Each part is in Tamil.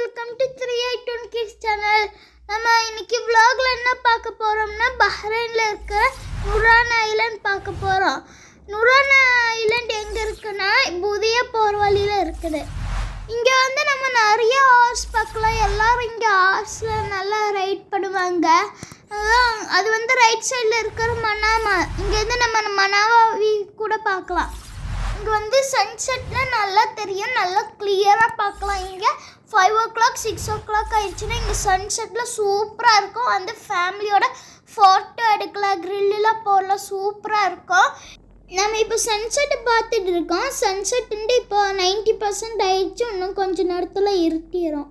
welcome to three eight one kids channel நம்ம இன்னைக்கு vlogல என்ன பார்க்க போகிறோம்னா பஹ்ரைனில் இருக்கிற நுரான் ஐலண்ட் பார்க்க போகிறோம் நுரான் ஐலண்ட் எங்கே இருக்குன்னா புதிய போகிற வழியில் இருக்குது இங்கே வந்து நம்ம நிறைய ஹார்ஸ் பார்க்கலாம் எல்லாரும் இங்கே ஹார்ஸில் நல்லா ரைட் பண்ணுவாங்க அதான் அது வந்து ரைட் சைடில் இருக்கிற மனாமா இங்கேருந்து நம்ம மனாவா view கூட பார்க்கலாம் இங்கே வந்து சன்செட்டில் நல்லா தெரியும் நல்லா கிளியராக பார்க்கலாம் இங்கே five o'clock six o'clock ஆயிடுச்சுன்னா இங்கே சன்செட்டில் சூப்பராக இருக்கும் வந்து ஃபேமிலியோட ஃபோட்டோ எடுக்கலாம் க்ரில்லாம் போடலாம் சூப்பராக இருக்கும் நம்ம இப்போ சன்செட்டை பார்த்துட்டு இருக்கோம் சன்செட்டுன்ட்டு இப்போ நைன்டி பர்சன்ட் ஆயிடுச்சு இன்னும் கொஞ்ச நேரத்தில் இருட்டிடும்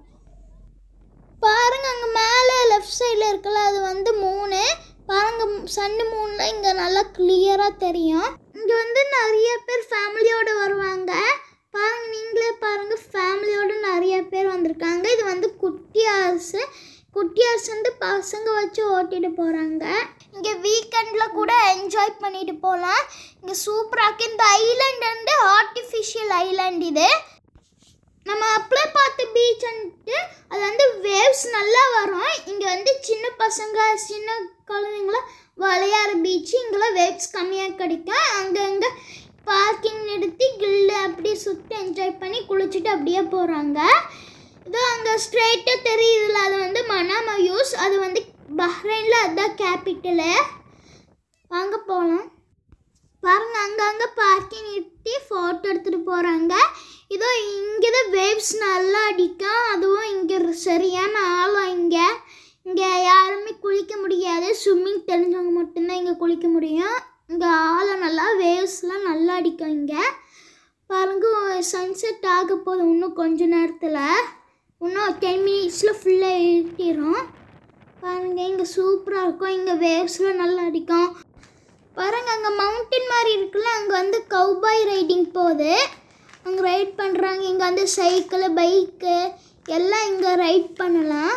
பாருங்க அங்கே மேலே லெஃப்ட் சைடில் இருக்கல அது வந்து மூணு பாருங்க சன்னு மூணில் இங்கே நல்லா கிளியராக தெரியும் இங்கே வந்து நிறைய பேர் ஃபேமிலியோடு வருவாங்க பாருங்க நீங்களே பாருங்க ஃபேமிலியோடு நிறைய பேர் வந்திருக்காங்க இது வந்து குட்டி அரசு குட்டி அரசு வந்து பசங்க வச்சு ஓட்டிட்டு போகிறாங்க இங்கே வீக்கெண்டில் கூட என்ஜாய் பண்ணிட்டு போகலாம் இங்கே சூப்பராக இருக்கு இந்த ஐலாண்ட் வந்து ஆர்டிஃபிஷியல் ஐலாண்ட் இது நம்ம அப்ளை பார்த்த பீச் வந்துட்டு அது வந்து வேவ்ஸ் நல்லா வரும் இங்கே வந்து சின்ன பசங்க சின்ன குழந்தைங்களாம் விளையாடுற பீச் இங்கெல்லாம் வேவ்ஸ் கம்மியாக கிடைக்கும் அங்கங்கே பார்க்கிங் நிறுத்தி கில்லு அப்படியே சுற்றி என்ஜாய் பண்ணி குளிச்சுட்டு அப்படியே போகிறாங்க இதோ அங்கே ஸ்ட்ரெயிட்டாக தெரியுதுல அது வந்து மனாமா யூஸ் அது வந்து பஹ்ரைனில் அதுதான் கேபிட்டலு வாங்க போகலாம் பாருங்க அங்கங்கே பார்க்கிங் நிறுத்தி ஃபோட்டோ எடுத்துகிட்டு போகிறாங்க இதோ இங்கே தான் வேவ்ஸ் நல்லா அடிக்கும் அதுவும் இங்கே சரியான ஆழம் இங்கே இங்கே யாருமே குளிக்க முடியாது ஸ்விம்மிங் தெரிஞ்சவங்க மட்டும்தான் இங்கே குளிக்க முடியும் இங்கே ஆழம் நல்லா வேவ்ஸ்லாம் நல்லா அடிக்கும் இங்கே பாருங்க சன்செட் ஆக போகுது இன்னும் கொஞ்ச நேரத்தில் இன்னும் டென் மினிட்ஸில் ஃபுல்லாக இருட்டிடும் பாருங்க இங்கே சூப்பராக இருக்கும் இங்கே வேவ்ஸ்லாம் நல்லா அடிக்கும் பாருங்க அங்கே மவுண்டன் மாதிரி இருக்குல்ல அங்கே வந்து கவுபாய் ரைடிங் போகுது அங்கே ரைட் பண்ணுறாங்க இங்கே வந்து சைக்கிள் பைக்கு எல்லாம் இங்கே ரைட் பண்ணலாம்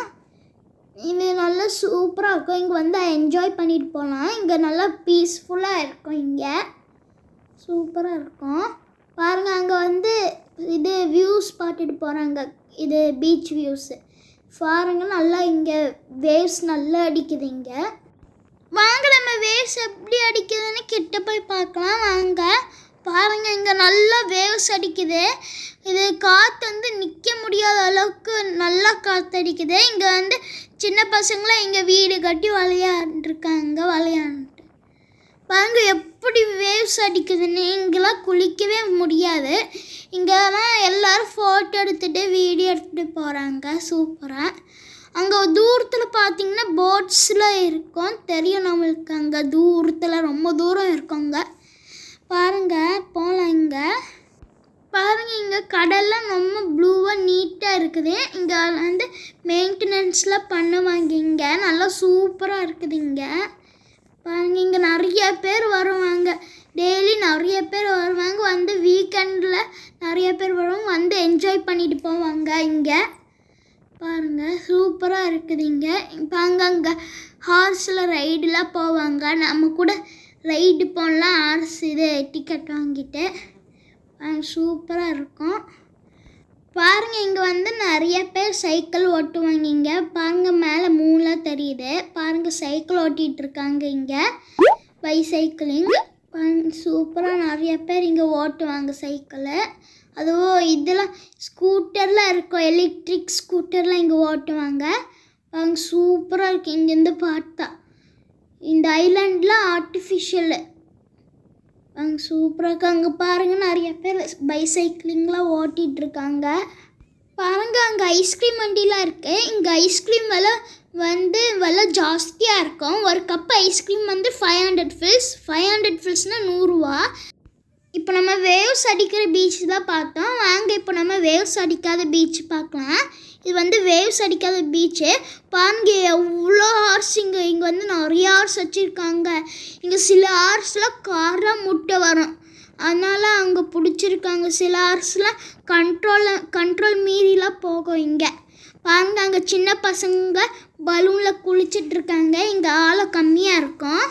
இது நல்லா சூப்பராக இருக்கும் இங்கே வந்து என்ஜாய் பண்ணிட்டு போகலாம் இங்கே நல்லா பீஸ்ஃபுல்லாக இருக்கும் இங்கே சூப்பராக இருக்கும் பாருங்கள் அங்கே வந்து இது வியூஸ் பார்த்துட்டு போகிறாங்க இது பீச் வியூஸு பாருங்க நல்லா இங்கே வேவ்ஸ் நல்லா அடிக்குது இங்கே வாங்க நம்ம வேவ்ஸ் எப்படி அடிக்குதுன்னு கிட்ட போய் பார்க்கலாம் வாங்க பாருங்க இங்கே நல்லா வேவ்ஸ் அடிக்குது இது காற்று வந்து நிற்க முடியாத அளவுக்கு நல்லா காற்று அடிக்குது இங்கே வந்து சின்ன பசங்களாம் இங்கே வீடு கட்டி விளையாண்டுருக்காங்க விளையாண்டு பாருங்க எப்படி வேவ்ஸ் அடிக்குதுன்னு இங்கெல்லாம் குளிக்கவே முடியாது இங்கெல்லாம் எல்லாரும் ஃபோட்டோ எடுத்துகிட்டு வீடியோ எடுத்துகிட்டு போகிறாங்க சூப்பராக அங்கே தூரத்தில் பார்த்தீங்கன்னா போட்ஸ்லாம் இருக்கும் தெரியும் நம்மளுக்கு அங்கே தூரத்தில் ரொம்ப தூரம் இருக்குங்க பாருங்க போகலாம் இங்கே பாருங்க இங்கே கடல்லாம் ரொம்ப ப்ளூவாக நீட்டாக இருக்குது இங்கே வந்து மெயின்டெனன்ஸ்லாம் பண்ணுவாங்க இங்கே நல்லா சூப்பராக இருக்குது இங்கே பாருங்க இங்கே நிறைய பேர் வருவாங்க டெய்லி நிறைய பேர் வருவாங்க வந்து வீக்கெண்டில் நிறைய பேர் வருவாங்க வந்து என்ஜாய் பண்ணிட்டு போவாங்க இங்கே பாருங்க சூப்பராக இருக்குது இங்கே இப்போ அங்கங்கே ஹார்ஸில் ரைடெலாம் போவாங்க நம்ம கூட ரைடு போகலாம் ஹார்ஸ் இது டிக்கெட் வாங்கிட்டு சூப்பராக இருக்கும் பாருங்க இங்கே வந்து நிறைய பேர் சைக்கிள் ஓட்டுவாங்க இங்கே பாருங்க மேலே மூணுலாம் தெரியுது பாருங்க சைக்கிள் ஓட்டிகிட்டு இருக்காங்க இங்கே பைசைக்கிளிங் சூப்பராக நிறைய பேர் இங்கே ஓட்டுவாங்க சைக்கிளு அதுவும் இதெல்லாம் ஸ்கூட்டர்லாம் இருக்கும் எலக்ட்ரிக் ஸ்கூட்டர்லாம் இங்கே ஓட்டுவாங்க பாருங்க சூப்பராக இருக்குது இங்கேருந்து பார்த்தா இந்த ஐலாண்டில் ஆர்டிஃபிஷியலு அங்கே சூப்பராக இருக்கு அங்கே பாருங்க நிறைய பேர் பைசைக்கிளிங்லாம் ஓட்டிகிட்டு இருக்காங்க பாருங்க அங்கே ஐஸ்கிரீம் வண்டிலாம் இருக்குது இங்கே ஐஸ்கிரீம் விலை வந்து விலை ஜாஸ்தியாக இருக்கும் ஒரு கப் ஐஸ்கிரீம் வந்து five hundred fils five hundred ஃபில்ஸ்னால் நூறுரூவா இப்போ நம்ம வேவ்ஸ் அடிக்கிற பீச் தான் பார்த்தோம் வாங்க இப்போ நம்ம வேவ்ஸ் அடிக்காத பீச் பார்க்கலாம் இது வந்து வேவ்ஸ் அடிக்காத பீச்சு பாருங்க எவ்வளோ ஹார்ஸ் இங்கே இங்கே வந்து நிறைய ஹார்ஸ் வச்சுருக்காங்க இங்கே சில ஹார்ஸ்லாம் காரெலாம் முட்டை வரும் அதனால் அங்கே பிடிச்சிருக்காங்க சில ஹார்ஸ்லாம் கண்ட்ரோல் கண்ட்ரோல் மீறிலாம் போகும் இங்கே பாருங்க அங்கே சின்ன பசங்க பலூனில் குளிச்சிட்டு இருக்காங்க இங்கே ஆழம் கம்மியாக இருக்கும்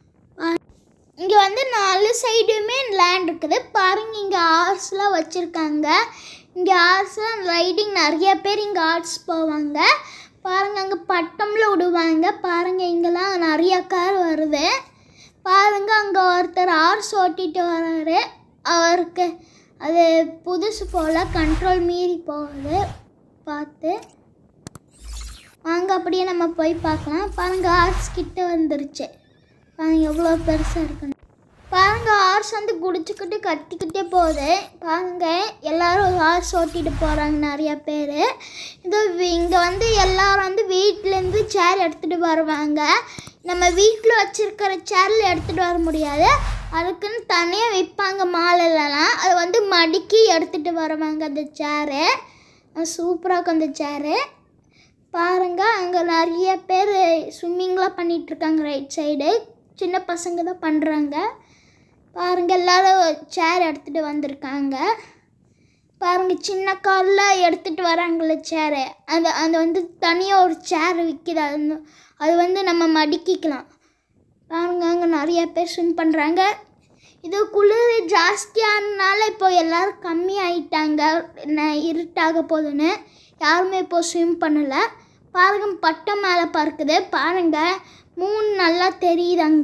இங்கே வந்து நாலு சைடுமே லேண்ட் இருக்குது பாருங்க இங்கே ஆர்ஸ்லாம் வச்சுருக்காங்க இங்கே ஹார்ஸ் ரைடிங் நிறைய பேர் இங்கே ஹார்ஸ் போவாங்க பாருங்கள் அங்கே பட்டம்ல விடுவாங்க பாருங்கள் இங்கெல்லாம் நிறைய கார் வருது பாருங்க அங்கே ஒருத்தர் ஹார்ஸ் ஓட்டிட்டு வராரு அவருக்கு அது புதுசு போல் கண்ட்ரோல் மீறி போகுது பார்த்து வாங்க அப்படியே நம்ம போய் பார்க்கலாம் பாருங்க ஹார்ஸ் கிட்ட வந்துருச்சு பாருங்க எவ்வளோ பெருசாக இருக்குன்னு பாருங்க ஹார்ஸ் வந்து குடிச்சுக்கிட்டு கத்திக்கிட்டே போகுது பாருங்க எல்லாரும் ஹார்ஸ் ஓட்டிட்டு போகிறாங்க நிறைய பேர் இது இங்கே வந்து எல்லாரும் வந்து வீட்டிலேருந்து சேர் எடுத்துகிட்டு வருவாங்க நம்ம வீட்டில் வச்சுருக்கிற சேரில் எடுத்துகிட்டு வர முடியாது அதுக்குன்னு தனியாக விற்பாங்க மாலையிலலாம் அது வந்து மடிக்கி எடுத்துகிட்டு வருவாங்க அந்த சேரு சூப்பராக இருக்கும் அந்த சேரு பாருங்க அங்கே நிறைய பேர் ஸ்விம்மிங்லாம் பண்ணிகிட்ருக்காங்க ரைட் சைடு சின்ன பசங்க தான் பண்ணுறாங்க பாருங்க எல்லாரும் சேர் எடுத்துகிட்டு வந்திருக்காங்க பாருங்க சின்ன காரில் எடுத்துகிட்டு வராங்கல்ல சேரு அது அது வந்து தனியாக ஒரு சேர் விற்கிது அது வந்து- அது வந்து நம்ம மடிக்கிக்கலாம் பாருங்க அங்கே நிறைய பேர் ஸ்விம் பண்ணுறாங்க இது குளிர் ஜாஸ்தியானனால இப்போ எல்லாரும் கம்மி ஆயிட்டாங்க ந- இருட்டாக போகுதுன்னு யாருமே இப்போ ஸ்விம் பண்ணலை பாருங்க பட்டம் மேலே பறக்குது பாருங்க மூணு நல்லா தெரியுதாங்க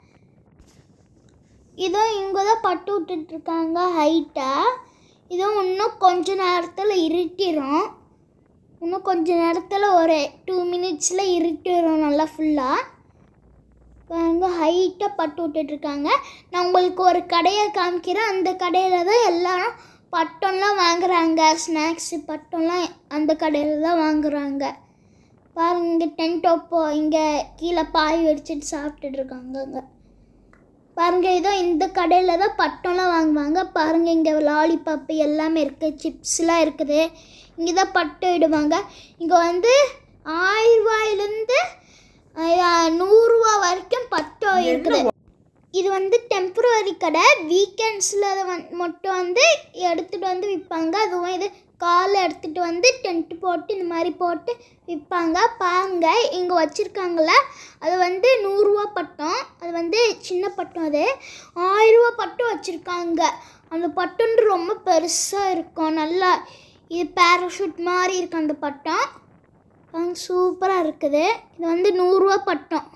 இதோ இங்கே தான் பட்டு விட்டுட்ருக்காங்க ஹைட்டாக இதுவும் இன்னும் கொஞ்ச நேரத்தில் இருட்டிடும் இன்னும் கொஞ்ச நேரத்தில் ஒரு டூ மினிட்ஸில் இருட்டிடும் நல்லா ஃபுல்லாக பாருங்க ஹைட்டாக பட்டு விட்டுட்ருக்காங்க நான் உங்களுக்கு ஒரு கடையை காமிக்கிறேன் அந்த கடையில் தான் எல்லாரும் பட்டம்லாம் வாங்குறாங்க ஸ்நாக்ஸு பட்டம்லாம் அந்த கடையில் தான் வாங்குறாங்க பாருங்க இங்கே டென்ட் ஒப்போ இங்கே கீழே பாய் வச்சுட்டு சாப்பிட்டுட்டு இருக்காங்க அங்கே பாருங்க இதோ இந்த கடையில் தான் பட்டம்லாம் வாங்குவாங்க பாருங்க இங்கே லாலிபாப்பு எல்லாமே இருக்குது சிப்ஸ்லாம் இருக்குது இங்கே தான் பட்டம் இடுவாங்க இங்கே வந்து ஆயிரம் ரூபாயிலேருந்து நூறுரூவா வரைக்கும் பட்டம் இருக்குது இது வந்து டெம்பரவரி கடை வீக்கெண்ட்ஸில் வந் மட்டும் வந்து எடுத்துகிட்டு வந்து விற்பாங்க அதுவும் இது காலை எடுத்துகிட்டு வந்து டென்ட் போட்டு இந்த மாதிரி போட்டு விற்பாங்க பாருங்க இங்கே வச்சுருக்காங்கள அது வந்து நூறுரூவா பட்டம் அது வந்து சின்ன பட்டம் அது ஆயிரரூவா பட்டம் வச்சுருக்காங்க அந்த பட்டம்ன்றது ரொம்ப பெருசாக இருக்கும் நல்லா இது பேராஷூட் மாதிரி இருக்கும் அந்த பட்டம் சூப்பராக இருக்குது இது வந்து நூறுரூவா பட்டம்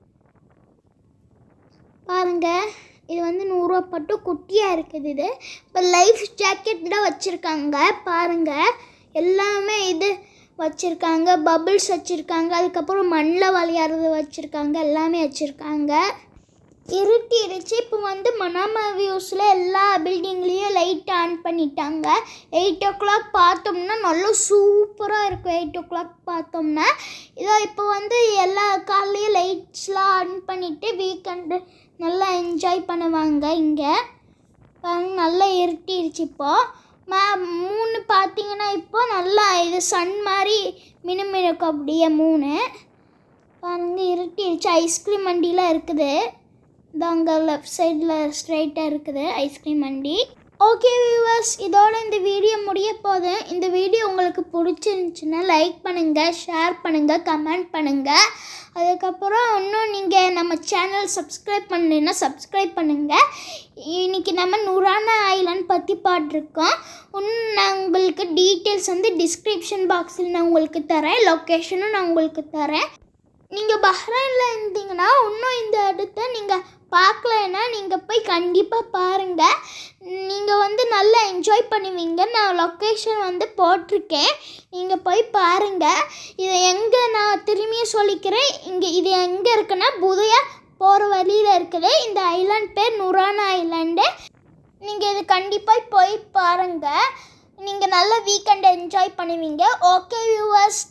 பாருங்க இது வந்து நூறுரூவா பட்டம் குட்டியாக இருக்குது இது இப்போ லைஃப் ஜாக்கெட் தான் வச்சுருக்காங்க பாருங்க எல்லாமே இது வச்சுருக்காங்க பபிள்ஸ் வச்சுருக்காங்க அதுக்கப்புறம் மண்ணில் விளையாடுறது வச்சுருக்காங்க எல்லாமே வச்சுருக்காங்க இருட்டிடுச்சு இப்போ வந்து மனாமா வியூஸில் எல்லா பில்டிங்லேயும் லைட் ஆன் பண்ணிட்டாங்க எயிட் ஓ கிளாக் பார்த்தோம்னா நல்லா சூப்பராக இருக்கும் எயிட் ஓ கிளாக் பார்த்தோம்னா இதோ இப்போ வந்து எல்லா கார்லேயும் லைட்ஸ்லாம் ஆன் பண்ணிவிட்டு வீக்கெண்டு நல்லா என்ஜாய் பண்ணுவாங்க இங்கே பாருங்க நல்லா இருட்டிடுச்சு இப்போ மா மூணு பார்த்தீங்கன்னா இப்போ நல்லா இது சன் மாதிரி மினுமினுக்கும் அப்படியே மூணு பாருங்க இருட்டிடுச்சு ஐஸ்கிரீம் வண்டிலாம் இருக்குது இது அங்கே லெஃப்ட் சைடில் ஸ்ட்ரைட்டாக இருக்குது ஐஸ்கிரீம் வண்டி ஓகே வியூவர்ஸ் இதோட இந்த வீடியோ முடிய போகுது இந்த வீடியோ உங்களுக்கு பிடிச்சிருந்துச்சுன்னா லைக் பண்ணுங்கள் ஷேர் பண்ணுங்கள் கமெண்ட் பண்ணுங்கள் அதுக்கப்புறம் இன்னும் நீங்கள் நம்ம சேனல் சப்ஸ்கிரைப் பண்ணலைன்னா சப்ஸ்கிரைப் பண்ணுங்கள் இன்னைக்கு நம்ம நூறான ஐலாண்ட் பற்றி பாட்டிருக்கோம் இன்னும் நான் உங்களுக்கு டீட்டெயில்ஸ் வந்து டிஸ்கிரிப்ஷன் பாக்ஸில் நான் உங்களுக்கு தரேன் லொக்கேஷனும் நான் உங்களுக்கு தரேன் நீங்கள் பஹ்ரைனில் இருந்தீங்கன்னா இன்னும் இந்த இடத்த நீங்கள் பார்க்கலன்னா நீங்கள் போய் கண்டிப்பாக பாருங்கள் நீங்கள் வந்து நல்லா என்ஜாய் பண்ணுவீங்க நான் லொக்கேஷன் வந்து போட்டிருக்கேன் நீங்கள் போய் பாருங்கள் இது எங்கே நான் திரும்பியும் சொல்லிக்கிறேன் இங்கே இது எங்கே இருக்குன்னா புதையா போகிற வழியில் இருக்குது இந்த ஐலாண்ட் பேர் நுரானா ஐலாண்டு நீங்கள் இது கண்டிப்பாக போய் பாருங்கள் நீங்கள் நல்ல வீக்கெண்ட் என்ஜாய் பண்ணுவீங்க ஓகே வியூவர்ஸ்